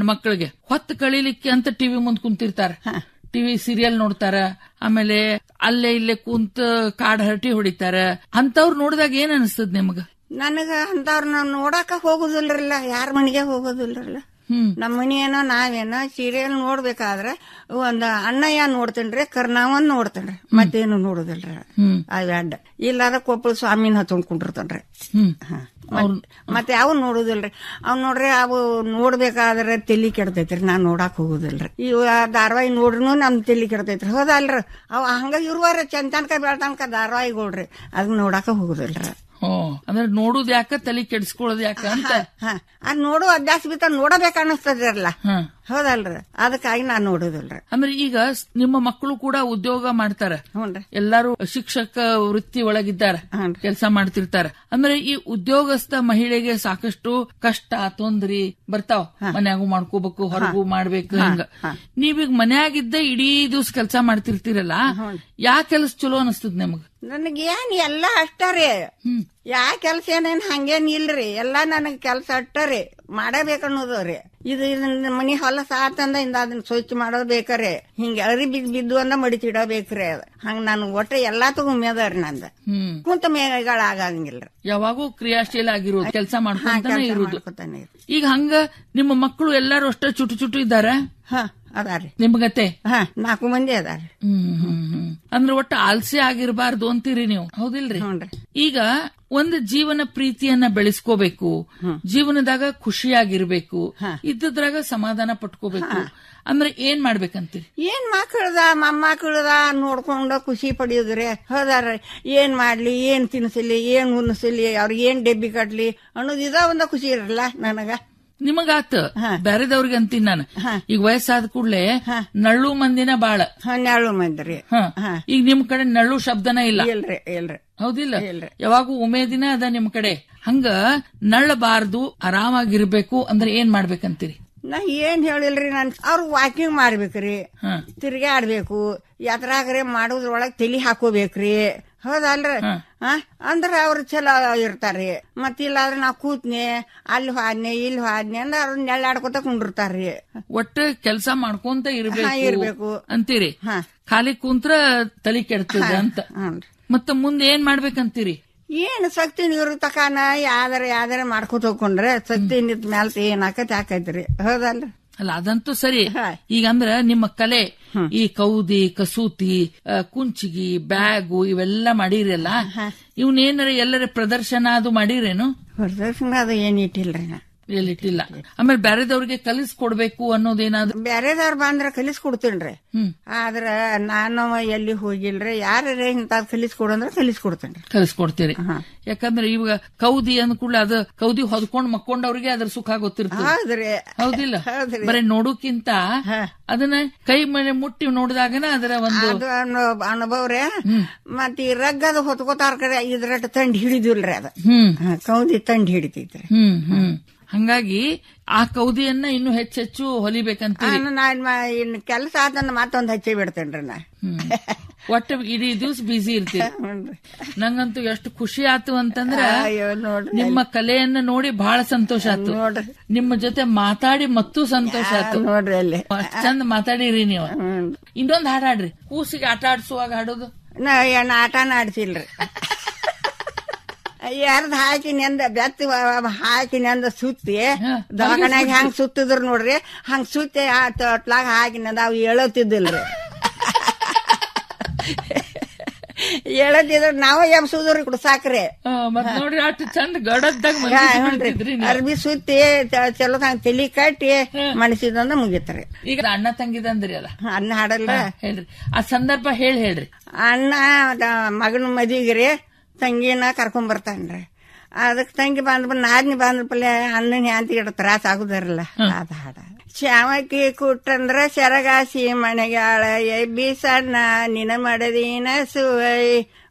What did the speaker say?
ಹೆಣ್ಮಕ್ಳಿಗೆ ಹೊತ್ತು ಕಳಿಲಿಕ್ಕೆ ಅಂತ ಟಿವಿ ಮುಂದ್ ಕುಂತಿರ್ತಾರ ಟಿವಿ ಸೀರಿಯಲ್ ನೋಡ್ತಾರ ಆಮೇಲೆ ಅಲ್ಲೇ ಇಲ್ಲೇ ಕುಂತ ಕಾಡ್ ಹರಟಿ ಹೊಡಿತಾರ ಅಂತವ್ರು ನೋಡಿದಾಗ ಏನ್ ಅನಿಸ್ತದ ನಿಮ್ಗ ನನಗ ಅಂತವ್ರನ್ನ ನೋಡಾಕ ಹೋಗುದಿಲ್ರಲ್ಲ ಯಾರ ಮನೆಗೆ ಹೋಗೋದಿಲ್ರಲ್ಲ ಹ್ಮ್ ನಮ್ಮ ಮನೆಯೇನೋ ನಾವೇನೋ ಸೀರಿಯಲ್ ನೋಡ್ಬೇಕಾದ್ರೆ ಒಂದ್ ಅಣ್ಣಯ್ಯ ನೋಡ್ತೇನ್ರಿ ಕರ್ನಾವನ್ ನೋಡ್ತೇನ್ರಿ ಮತ್ತೇನು ನೋಡುದಿಲ್ರಿ ಹ್ಮ್ ಅವ್ ಅಡ್ಡ ಇಲ್ಲಾರ ಕೊಪ್ಪಳ ಸ್ವಾಮಿನ ಹತ್ಕೊಂಡ್ ಕುಂಡಿರ್ತಾನ್ರಿ ಹ್ಮ್ ಮತ್ತೆ ಅವು ನೋಡುದಿಲ್ರಿ ಅವ್ ನೋಡ್ರಿ ಅವು ನೋಡ್ಬೇಕಾದ್ರೆ ತಲಿ ಕೆಡ್ತೈತ್ರಿ ನಾನ್ ನೋಡಾಕ್ ಹೋಗುದಿಲ್ರಿ ಇವ ಧಾರಾವಾಹಿ ನೋಡ್ರು ನಮ್ ತಲಿ ಕೆಡ್ತೈತ್ರಿ ಹೌದಲ್ರಿ ಅವ್ ಹಂಗ ಇರುವಾರ ಚಂದ ತನಕ ಬೆಳ್ತನಕ ಧಾರಾವಾಹಿಗಳ್ರಿ ಅದನ್ನ ನೋಡಾಕ ಹೋಗುದಿಲ್ರಿ ಹೋ ಅಂದ್ರೆ ನೋಡುದ್ ಯಾಕ ತಲೆ ಕೆಡಿಸ್ಕೊಳ್ಳೋದ್ ಯಾಕ ಅಂತ ಹ ಅದ್ ನೋಡು ಅಭ್ಯಾಸ ಬಿತ್ತ ನೋಡಬೇಕು ಅನಸ್ತದಿರಲ್ಲ ಹ ಹೌದಲ್ರಿ ಅದಕ್ಕಾಗಿ ನಾನ್ ನೋಡುದಿಲ್ರಿ ಅಂದ್ರೆ ಈಗ ಸ್- ನಿಮ್ಮ ಮಕ್ಕಳು ಕೂಡ ಉದ್ಯೋಗ ಮಾಡ್ತಾರ ಹ್ಞೂನ್ರಿ ಎಲ್ಲಾರು ಶಿಕ್ಷಕ ವೃತ್ತಿ ಒಳಗಿದ್ದಾರ ಕೆಲಸ ಮಾಡ್ತಿರ್ತಾರ ಅಂದ್ರೆ ಈ ಉದ್ಯೋಗಸ್ಥ ಮಹಿಳೆಗೆ ಸಾಕಷ್ಟು ಕಷ್ಟ ತೊಂದ್ರಿ ಬರ್ತಾವ ಮನ್ಯಾಗೂ ಮಾಡ್ಕೋಬೇಕು ಹೊರಗೂ ಮಾಡ್ಬೇಕು ಹಂಗ ನೀವೀಗ ಮನ್ಯಾಗಿದ್ದ ಇಡೀ ದಿವ್ಸ ಕೆಲಸ ಮಾಡ್ತಿರ್ತೀರಲ್ಲ ಯಾ ಕೆಲಸ ಚಲೋ ಅನಸ್ತದ ನಿಮಗ ನನಗೇನ್ ಎಲ್ಲ ಅಷ್ಟ ರೀ ಯಾ ಕೆಲ್ಸ ಏನೇನ್ ಹಂಗೇನ್ ಇಲ್ರಿ ಎಲ್ಲಾ ನನಗ್ ಕೆಲ್ಸ ಅಟ್ಟ ರೀ ಮಾಡಬೇಕನ್ನೋದು ರೀ ಇದು ಇದನ್ನ ಮನಿ ಹೊಲಸ ಆತಂದ ಇಂದ ಅದನ್ನ ಸ್ವಚ್ಛ ಮಾಡೋದ್ ಬೇಕ್ರಿ ಹಿಂಗ ಅರಿ ಬಿದ್ದು ಬಿದ್ದು ಅಂದ ಮಡಿತಿಡಬೇಕ್ರಿ ಅದ ಹಂಗ ನಾನು ಒಟ್ಟ ಎಲ್ಲಾ ತಗೊಂಬೇದ್ರಿ ನಂದ ಹ್ಮ್ ಕುಂತ ಮೇಗಳ ಆಗಂಗಿಲ್ರಿ ಯಾವಾಗೂ ಕ್ರಿಯಾಶೀಲ ಆಗಿರೋದು ಕೆಲಸ ಮಾಡ್ಕೊಂತಾನೆ ಕೆಲ್ಸ ಇರುದು ಮಾಡ್ಕೊತಾನೆ ಇರು. ಈಗ ಹಂಗ ನಿಮ್ಮ ಮಕ್ಕಳು ಎಲ್ಲಾರು ಅಷ್ಟ ಚುಟು ಚುಟು ಇದ್ದಾರ ಹ ಅದಾರಿ ನಿಮ್ಗತೆ ಹ ನಾಲ್ಕು ಮಂದಿ ಅದಾರಿ ಹ್ಮ್ ಹ್ಮ್ ಹ್ಮ್ ಅಂದ್ರೆ ಒಟ್ಟ ಆಲ್ಸೆ ಆಗಿರಬಾರ್ದು ಅಂತೀರಿ ನೀವು ಹೌದಿಲ್ರಿ ಈಗ ಒಂದು ಜೀವನ ಪ್ರೀತಿಯನ್ನ ಬೆಳೆಸ್ಕೋಬೇಕು ಜೀವನದಾಗ ಖುಷಿಯಾಗಿರ್ಬೇಕು ಇದ್ದದ್ರಾಗ ಸಮಾಧಾನ ಪಟ್ಕೋಬೇಕು ಅಂದ್ರೆ ಏನ್ ಮಾಡ್ಬೇಕಂತೀರಿ ಏನ್ ಮಕ್ಕಳದ ಮೊಮ್ಮಕ್ಕಳದ ನೋಡ್ಕೊಂಡ ಖುಷಿ ಪಡೆಯುದ್ರಿ ಹೌದಾರ ಏನ್ ಮಾಡ್ಲಿ ಏನ್ ತಿನ್ಸಲಿ ಏನ್ ಉನ್ಸಲಿ ಅವ್ರಿಗೆ ಏನ್ ಡೆಬ್ಬಿ ಕಟ್ಲಿ ಅನ್ನೋದು ಇದ ಒಂದ ಖುಷಿ ಇರಲ್ಲ ನನಗ ನಿಮಗಾತ ಬ್ಯಾರೆದವ್ರಿಗೆ ಅಂತೀನಿ ನಾನು ಈಗ ವಯಸ್ಸಾದ ಕೂಡ್ಲೆ ನಳ್ಳು ಮಂದಿನ ಬಾಳ ಹನ್ನೆರಡು ಮಂದಿ ರೀ ಹ. ಈಗ ನಿಮ್ ಕಡೆ ನಳ್ಳು ಶಬ್ದನ ಇಲ್ಲ ಇಲ್ರಿ ಇಲ್ರಿ ಹೌದಿಲ್ಲ ಯಾವಾಗೂ ಉಮೇದಿನ ಅದ ನಿಮ್ ಕಡೆ ಹಂಗ ನಳ್ಳಬಾರ್ದು ಆರಾಮಾಗಿರ್ಬೇಕು ಅಂದ್ರೆ ಏನ್ ಮಾಡ್ಬೇಕಂತೀರಿ ನಾ ಏನ್ ಹೇಳಿಲ್ರಿ ನಾನ್ ಅವ್ರು ವಾಕಿಂಗ್ ಮಾಡ್ಬೇಕ್ರಿ ಹ. ತಿರ್ಗಾಡ್ಬೇಕು ಯಾತ್ರಾಗ್ರೆ ಮಾಡೋದ್ರೊಳಗ್ ತಲಿ ಹಾಕೋಬೇಕ್ರಿ ಹೌದಲ್ರಿ ಆ? ಅಂದ್ರ ಅವ್ರು ಚಲೋ ಇರ್ತಾರ್ರಿ ಮತ್ ಇಲ್ಲಾದ್ರೆ ನಾ ಕೂತ್ನೆ ಅಲ್ಲಿ ಹಾದ್ನೆ ಇಲ್ಲಿ ಹಾದ್ನೆ ಅಂದ್ರ ಅವ್ರ ನೆಳ್ಳಾಡ್ಕೊತ ಕುಂಡಿರ್ತಾರ್ರಿ ಒಟ್ಟ ಕೆಲಸ ಮಾಡ್ಕೊಂತ ಹಾ, ಇರ್ಬೇಕು ಇರ್ಬೇಕು. ಅಂತೀರಿ ಖಾಲಿ ಕುಂತ್ರ ತಲಿ ಕೆಡ್ತದ ಅಂತ ಮತ್ತ ಮುಂದೆ ಏನ್ ಮಾಡ್ಬೇಕಂತೀರಿ ಏನ್ ಶಕ್ತಿ ನೀರು ತಕಾನ ಯಾವ್ದಾರ ಯಾವ್ದಾರ ಮಾಡ್ಕೊತ ಹೋಗ್ಕೊಂಡ್ರೆ ಶಕ್ತಿ ನಿಂತ ಮ್ಯಾಲ ಏನ್ ಆಕತಿ ಆಕೈತ್ರಿ ಹೌದಲ್ರಿ ಅಲ್ಲ ಅದಂತೂ ಸರಿ ಈಗ ಅಂದ್ರ ನಿಮ್ಮ ಕಲೆ ಈ ಕೌದಿ ಕಸೂತಿ ಆ, ಕುಂಚಿಗಿ ಬ್ಯಾಗು ಇವೆಲ್ಲ ಮಾಡಿರಲ್ಲ ಇವನೇನಾರ ಎಲ್ಲರ ಪ್ರದರ್ಶನ ಅದು ಮಾಡಿರೇನು ಪ್ರದರ್ಶನ ಅದು ಏನ್ ಇಟ್ಟಿಲ್ರಿ ನಾ ಎಲ್ಲಿಟ್ಟಿಲ್ಲ ಆಮೇಲೆ ಬ್ಯಾರೆದವ್ರಿಗೆ ಕಲಿಸ್ಕೊಡ್ಬೇಕು ಅನ್ನೋದೇನಾದ್ರು ಬ್ಯಾರೆದವ್ರ ಬಂದ್ರ ಕಲಿಸ್ ಕೊಡ್ತೇನ್ರಿ ಹ್ಮ್ ಆದ್ರ ನಾನು ಎಲ್ಲಿ ಹೋಗಿಲ್ರಿ ಯಾರ ಇಂತಾದ್ ಕಲಿಸ್ ಕೊಡಂದ್ರ ಕಲಿಸ್ ಕೊಡ್ತೇನ್ರಿ ಕಲಿಸ್ಕೊಡ್ತೀರಿ ಯಾಕಂದ್ರೆ ಇವಾಗ ಕೌದಿ ಅಂದ್ಕೂಡ್ಲೆ ಅದು ಕೌದಿ ಹೊದ್ಕೊಂಡ್ ಮಕ್ಕೊಂಡವ್ರಿಗೆ ಅದ್ರ ಸುಖ ಗೊತ್ತಿರ್ತದೆ ಹೌದ್ರಿ ಹೌದಿಲ್ಲ ಹೌದ್ರಿ. ಬರೀ ನೋಡೋಕ್ಕಿಂತ ಅದನ್ನ ಕೈ ಮೇಲೆ ಮುಟ್ಟಿ ನೋಡಿದಾಗನ ಅದರ ಒಂದು ಅದು ಅನು- ಅನುಭವ ರೀ ಮತ್ ಈ ರಗ್ಗದ ಹೊತ್ಕೋತಾರ ಕಡೆ ಇದ್ರಟ್ ತಂಡ್ ಹಿಡಿದಿಲ್ರಿ ಅದ ಹ್ಮ್ ಹ, ಕೌದಿ ತಂಡ್ ಹಿಡಿತೈತ್ರಿ ಹ್ಮ್ ಹ್ಮ್ ಹಂಗಾಗಿ ಆ ಕೌದಿಯನ್ನ ಇನ್ನು ಹೆಚ್ಚೆಚ್ಚು ಹೊಲಿಬೇಕಂತೀರಿ ನಾನ್ ಮ- ಇನ್ ಕೆಲಸ ಆತಂದ ಮತ್ತೊಂದ್ ಹಚ್ಚಿ ಬಿಡ್ತೇನ್ರಿ ನಾ ಹ್ಮ್. ಒಟ್ಟು ಇಡೀ ದಿವ್ಸ ಬಿಸಿ ಇರ್ತೀರಿ ನಂಗಂತೂ ಎಷ್ಟು ಖುಷಿ ಆತು ಅಂತಂದ್ರ ಅಯ್ಯೋ ನೋಡ್ರಿ ನಿಮ್ಮ ಕಲೆಯನ್ನ ನೋಡಿ ಬಹಳ ಸಂತೋಷ ಆತು ನಿಮ್ಮ ಜೊತೆ ಮಾತಾಡಿ ಮತ್ತೂ ಸಂತೋಷ ಆತು ನೋಡ್ರಿ ಅಲ್ಲಿ ಅಷ್ಟ್ ಚಂದ ಮಾತಾಡಿರಿ ನೀವು ಇನ್ನೊಂದ್ ಹಾಡ್ ಹಾಡ್ರಿ ಕೂಸಿಗೆ ಆಟ ಆಡ್ಸುವಾಗ ಹಾಡೋದು ನಾ ಏನ್ ಆಟನ ಆಡ್ಸಿಲ್ರಿ ಯಾರ್ದ ಹಾಕಿ ನೆಂದ ಬೆತ್ತ ಹಾಕಿ ನೆಂದ ಸುತ್ತಿ ದವಾಖಾನ್ಯಾಗ ಹೆಂಗ್ ಸುತ್ತಿದ್ರು ನೋಡ್ರಿ ಹಂಗ್ ಸುತ್ತಿ ಆ ತೊಟ್ಲಾಗ ಹಾಕಿ ನೆಂದ ಅವ್ ಹೇಳತ್ತಿದ್ದಿಲ್ರಿ ಹೇಳತ್ತಿದ್ರ ನಾವ ಎಬ್ಸುದ್ರಿ ಕುಡ್ಸಾಕ್ರಿ ಆ, ಮತ್ ನೋಡ್ರಿ ಅಷ್ಟು ಚಂದ ಗಡದ್ದಾಗ ಮಲಗಿಸ್ಬಿಡ್ತಿದ್ರಿ ನೀವು. ಅರ್ಬಿ ಸುತ್ತಿ ಚ- ಚಲೋ ತಂಗ ತಲಿ ಕಟ್ಟಿ ಮನಸಿದಂದ ಮುಗಿತ್ರಿ ಈಗ ಅಣ್ಣ ತಂಗಿದಂದ್ರಿ ಅಲ್ಲ ಅನ್ನ ಹಾಡಲ್ಲ ಹಾ, ಹೇಳ್ರಿ ಆ ಸಂದರ್ಭ ಹೇಳಿ ಹೇಳ್ರಿ ಅಣ್ಣ ದ- ಮಗನ ಮದಿಗ್ರಿ ತಂಗಿನ ಕರ್ಕೊಂಡ್ ಬರ್ತಾನ್ರಿ ಅದಕ್ ತಂಗಿ ಬಂದ್ ನಾದ್ನಿ ಬಂದ ಪಲ್ಲೆ ಅಣ್ಣನ ಹ್ಯಾಂತಿ ಇಡ ತ್ರಾಸ ಆಗುದಾರಲ್ಲ ಅದ ಹಾಡ ಶ್ಯಾಮಕಿ ಕುಟ್ಟಂದ್ರ ಸೆರಗಾಸಿ ಮನೆಗಾಳ ಎಬ್ಬಿ ಸಣ್ಣ ನಿನ ಮಡದಿನ ಸುವೈ